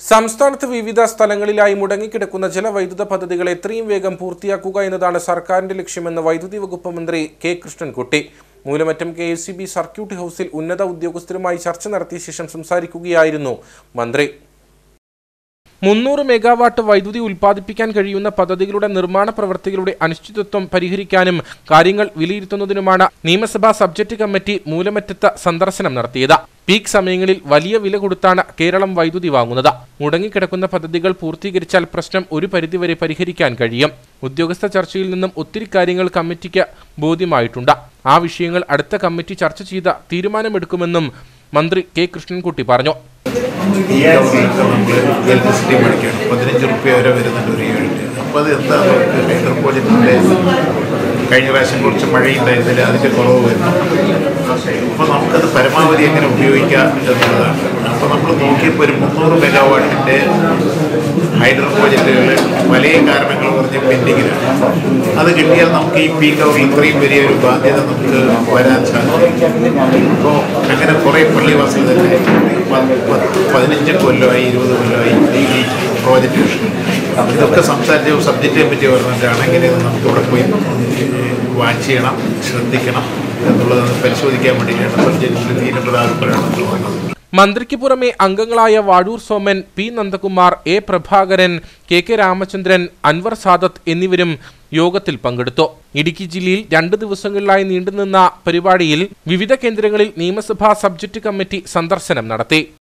സംസ്ഥാനത്ത് വിവിധ സ്ഥലങ്ങളിലായി മുടങ്ങിക്കിടക്കുന്ന ജലവൈദ്യുത പദ്ധതികൾ എത്രയും വേഗം പൂർത്തിയാക്കുക എന്നതാണ് സർക്കാരിന്റെ ലക്ഷ്യമെന്ന് വൈദ്യുതി വകുപ്പ് മന്ത്രി K Krishnankutty Moolamattom K S E B circuit ഹൗസിൽ ഉന്നത ഉദ്യോഗസ്ഥരുമായി ചർച്ച നടത്തിയ ശേഷം സംസാരിക്കുകയായിരുന്നു മന്ത്രി മുന്നൂറ് മെഗാവാട്ട് വൈദ്യുതി ഉൽപ്പാദിപ്പിക്കാൻ കഴിയുന്ന പദ്ധതികളുടെ നിർമ്മാണ പ്രവൃത്തികളുടെ അനിശ്ചിതത്വം പരിഹരിക്കാനും കാര്യങ്ങൾ വിലയിരുത്തുന്നതിനുമാണ് നിയമസഭാ സബ്ജക്ട് കമ്മിറ്റി മൂലമറ്റത്ത് സന്ദർശനം നടത്തിയത് പീക്ക് സമയങ്ങളിൽ വലിയ വില കൊടുത്താണ് കേരളം വൈദ്യുതി വാങ്ങുന്നത് മുടങ്ങിക്കിടക്കുന്ന പദ്ധതികൾ പൂർത്തീകരിച്ചാൽ പ്രശ്നം ഒരു പരിധിവരെ പരിഹരിക്കാൻ കഴിയും ഉദ്യോഗസ്ഥ ചർച്ചയിൽ നിന്നും ഒത്തിരി കാര്യങ്ങൾ കമ്മിറ്റിക്ക് ബോധ്യമായിട്ടുണ്ട് ആ വിഷയങ്ങൾ അടുത്ത കമ്മിറ്റി ചർച്ച ചെയ്ത് തീരുമാനമെടുക്കുമെന്നും മന്ത്രി കെ കൃഷ്ണൻകുട്ടി പറഞ്ഞു ഈ ഗവൺമെൻറ് നമ്മൾ ഇലക്ട്രിസിറ്റി മേടിക്കണം പതിനഞ്ച് റുപ്യ വരെ വരുന്നുണ്ട് ഒരു യൂണിറ്റ് അപ്പോൾ അത് എന്താ ഹൈഡ്രോ പ്രോജക്റ്റിൻ്റെ കഴിഞ്ഞ പ്രാവശ്യം കുറച്ച് മഴയുണ്ടായിരുന്നില്ല അതിൻ്റെ കുറവ് വരുന്നു അപ്പോൾ നമുക്കത് പരമാവധി എങ്ങനെ ഉപയോഗിക്കാം എന്നുള്ളതാണ് അപ്പോൾ നമ്മൾ നോക്കിയപ്പോൾ ഒരു മുന്നൂറ് മെഗാവാട്ടിൻ്റെ ഹൈഡ്രോ പ്രോജക്റ്റുകൾ പല കാരണങ്ങൾ പറഞ്ഞ് പെൻഡിങ്ങിലാണ് അത് കിട്ടിയാൽ നമുക്ക് ഈ പീക്ക് അവറിൽ ഇത്രയും വലിയൊരു ബാധ്യത നമുക്ക് വരാൻ സാധിക്കും അപ്പോൾ അങ്ങനെ കുറേ പള്ളിവാസികൾ തന്നെ പ- പത്ത് പതിനഞ്ച് കൊല്ലമായി ഇരുപത് കൊല്ലമായി ഈ പ്രോജക്റ്റ് ഇതൊക്കെ സംസാരിച്ച സബ്ജക്റ്റിനെ പറ്റി പറഞ്ഞിട്ടാണ് എങ്ങനെയാണ് നമുക്ക് ഇവിടെ പോയി വാച്ച് ചെയ്യണം ശ്രദ്ധിക്കണം എന്നുള്ളത് പരിശോധിക്കാൻ വേണ്ടിയിട്ടാണ് സബ്ജക്റ്റിൽ തീരുമാനപ്രകാരമാണ് വന്നത് മന്ത്രിക്ക് പുറമെ അംഗങ്ങളായ Vazhoor Soman P Nandakumar A Prabhakaran K K Ramachandran Anwar Sadath എന്നിവരും യോഗത്തിൽ പങ്കെടുത്തു ഇടുക്കി ജില്ലയിൽ രണ്ട് ദിവസങ്ങളിലായി നീണ്ടുനിന്ന പരിപാടിയിൽ വിവിധ കേന്ദ്രങ്ങളിൽ നിയമസഭാ സബ്ജക്ട് കമ്മിറ്റി സന്ദർശനം നടത്തി